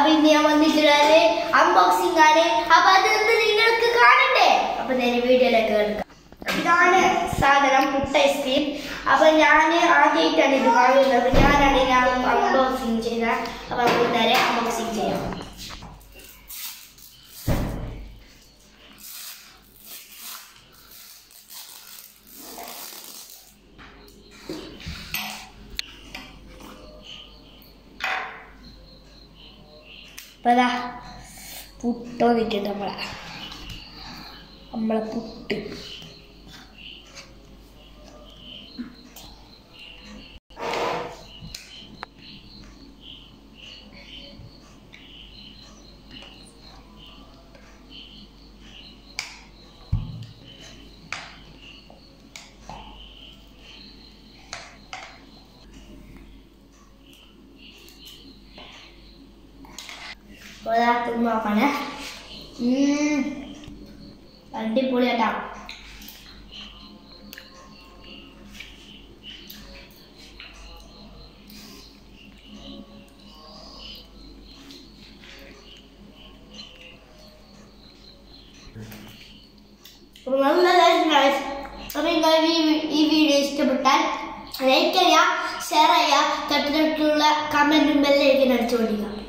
അപ്പൊ ഇന്ന് ഞാൻ വന്നിട്ടുള്ളത് അൺബോക്സിംഗ് ആണ് അപ്പൊ അതൊന്ന് നിങ്ങൾക്ക് കാണണ്ടേ അപ്പൊ ഞാൻ വീഡിയോയിലേക്ക് എടുക്കാം ഇതാണ് സാധനം പുട്ട ഐസ്ക്രീം അപ്പൊ ഞാൻ ആദ്യമായിട്ടാണ് ഇത് വാങ്ങുന്നത് അപ്പൊ ഞാനാണ് ഞാൻ അൺബോക്സിംഗ് ചെയ്ത അപ്പൊ നമുക്ക് നേരെ അൺബോക്സിംഗ് ചെയ്യാം അപ്പൊ അതാ പുട്ട് വന്നിട്ടുണ്ട് നമ്മളെ നമ്മളെ പുട്ട് ഒരാൾക്ക് നോക്കണേ ഉം. അടിപൊളിയാട്ടാ അപ്പൊ നല്ലതായിരുന്നു guys. അപ്പൊ നിങ്ങൾ ഈ ഈ വീഡിയോ ഇഷ്ടപ്പെട്ടാൽ ലൈക്ക് ചെയ്യുക ഷെയർ ചെയ്യുക തൊട്ടിട്ടുള്ള കമന്റും ബെല്ലൈക്കൻ അടിച്ചു കൊടുക്കുക